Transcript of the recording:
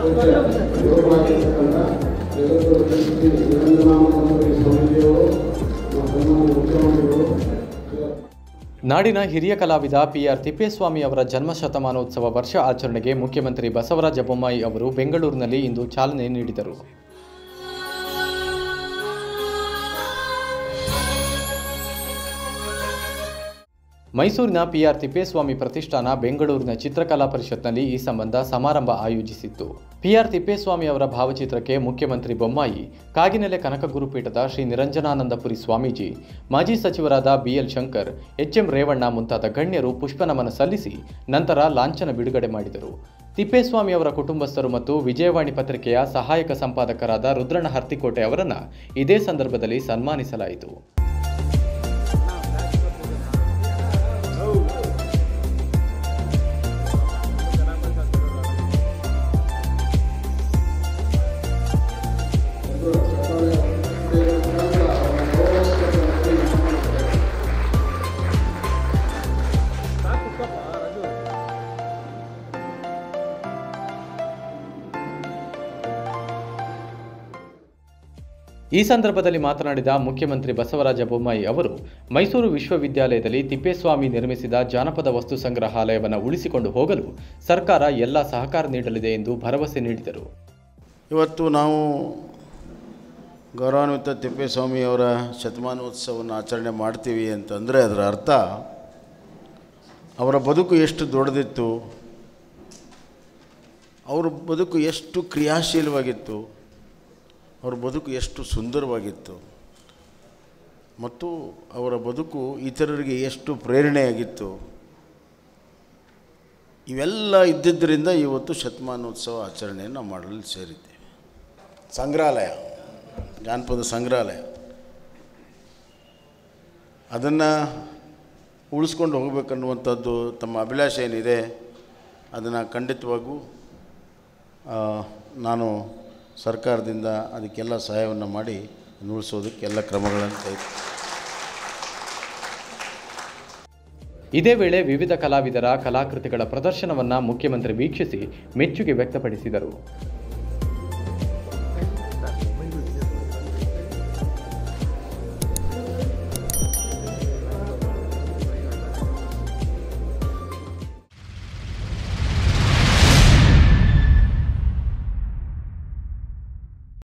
ಯುವಕರಾಗಿರ್ತಕ್ಕಂಥ ಜಗದ್ಗುರು ಶ್ರೀ ನಿರಂಜನಾನಂದಪುರಿ ಸ್ವಾಮೀಜಿಯವರು ನಮ್ಮ ಸನ್ಮಾನ್ಯ ಮುಖ್ಯಮಂತ್ರಿಗಳು ನಾಡಿನ ಹಿರಿಯ ಕಲಾವಿದ ಪಿಆರ್ ತಿಪ್ಪೇಸ್ವಾಮಿ ಅವರ ಜನ್ಮ ಶತಮಾನೋತ್ಸವ ವರ್ಷ ಆಚರಣೆಗೆ ಮುಖ್ಯಮಂತ್ರಿ ಬಸವರಾಜ ಬೊಮ್ಮಾಯಿ ಅವರು ಬೆಂಗಳೂರಿನಲ್ಲಿ ಇಂದು ಚಾಲನೆ ನೀಡಿದರು ಮೈಸೂರಿನ ಪಿಆರ್ ತಿಪ್ಪೇಸ್ವಾಮಿ ಪ್ರತಿಷ್ಠಾನ ಬೆಂಗಳೂರಿನ ಚಿತ್ರಕಲಾ ಪರಿಷತ್ನಲ್ಲಿ ಈ ಸಂಬಂಧ ಸಮಾರಂಭ ಆಯೋಜಿಸಿತ್ತು ಪಿಆರ್ ತಿಪ್ಪೇಸ್ವಾಮಿ ಅವರ ಭಾವಚಿತ್ರಕ್ಕೆ ಮುಖ್ಯಮಂತ್ರಿ ಬೊಮ್ಮಾಯಿ ಕಾಗಿನೆಲೆ ಕನಕ ಗುರುಪೀಠದ ಶ್ರೀ ನಿರಂಜನಾನಂದಪುರಿ ಸ್ವಾಮೀಜಿ ಮಾಜಿ ಸಚಿವರಾದ ಬಿಎಲ್ ಶಂಕರ್ ಎಚ್ಎಂ ರೇವಣ್ಣ ಮುಂತಾದ ಗಣ್ಯರು ಪುಷ್ಪನಮನ ಸಲ್ಲಿಸಿ ನಂತರ ಲಾಂಛನ ಬಿಡುಗಡೆ ಮಾಡಿದರು ತಿಪ್ಪೇಸ್ವಾಮಿ ಅವರ ಕುಟುಂಬಸ್ಥರು ಮತ್ತು ವಿಜಯವಾಣಿ ಪತ್ರಿಕೆಯ ಸಹಾಯಕ ಸಂಪಾದಕರಾದ ರುದ್ರಣ್ಣ ಹರ್ತಿಕೋಟೆ ಅವರನ್ನು ಇದೇ ಸಂದರ್ಭದಲ್ಲಿ ಸನ್ಮಾನಿಸಲಾಯಿತು ಈ ಸಂದರ್ಭದಲ್ಲಿ ಮಾತನಾಡಿದ ಮುಖ್ಯಮಂತ್ರಿ ಬಸವರಾಜ ಬೊಮ್ಮಾಯಿ ಅವರು ಮೈಸೂರು ವಿಶ್ವವಿದ್ಯಾಲಯದಲ್ಲಿ ತಿಪ್ಪೇಸ್ವಾಮಿ ನಿರ್ಮಿಸಿದ ಜಾನಪದ ವಸ್ತು ಸಂಗ್ರಹಾಲಯವನ್ನು ಉಳಿಸಿಕೊಂಡು ಹೋಗಲು ಸರ್ಕಾರ ಎಲ್ಲ ಸಹಕಾರ ನೀಡಲಿದೆ ಎಂದು ಭರವಸೆ ನೀಡಿದರು ಇವತ್ತು ನಾವು ಗೌರವಾನ್ವಿತ ತಿಪ್ಪೇಸ್ವಾಮಿಯವರ ಶತಮಾನೋತ್ಸವವನ್ನು ಆಚರಣೆ ಮಾಡ್ತೀವಿ ಅಂತಂದರೆ ಅದರ ಅರ್ಥ ಅವರ ಬದುಕು ಎಷ್ಟು ದೊಡ್ಡದಿತ್ತು ಅವ್ರ ಬದುಕು ಎಷ್ಟು ಕ್ರಿಯಾಶೀಲವಾಗಿತ್ತು ಅವ್ರ ಬದುಕು ಎಷ್ಟು ಸುಂದರವಾಗಿತ್ತು ಮತ್ತು ಅವರ ಬದುಕು ಇತರರಿಗೆ ಎಷ್ಟು ಪ್ರೇರಣೆಯಾಗಿತ್ತು ಇವೆಲ್ಲ ಇದ್ದಿದ್ದರಿಂದ ಇವತ್ತು ಶತಮಾನೋತ್ಸವ ಆಚರಣೆಯನ್ನು ಮಾಡಲು ಸೇರಿದ್ದೇವೆ ಸಂಗ್ರಹಾಲಯ ಜಾನಪದ ಸಂಗ್ರಹಾಲಯ ಅದನ್ನು ಉಳಿಸ್ಕೊಂಡು ಹೋಗಬೇಕನ್ನುವಂಥದ್ದು ತಮ್ಮ ಅಭಿಲಾಷೆ ಏನಿದೆ ಅದನ್ನು ಖಂಡಿತವಾಗೂ ಆ, ನಾನು ಸರ್ಕಾರದಿಂದ ಅದಕ್ಕೆಲ್ಲ ಸಹಾಯವನ್ನು ಮಾಡಿ ಉಳಿಸೋದಕ್ಕೆ ಎಲ್ಲ ಕ್ರಮಗಳನ್ನು ಕೈ ಇದೇ ವೇಳೆ ವಿವಿಧ ಕಲಾವಿದರ ಕಲಾಕೃತಿಗಳ ಪ್ರದರ್ಶನವನ್ನು ಮುಖ್ಯಮಂತ್ರಿ ವೀಕ್ಷಿಸಿ ಮೆಚ್ಚುಗೆ ವ್ಯಕ್ತಪಡಿಸಿದರು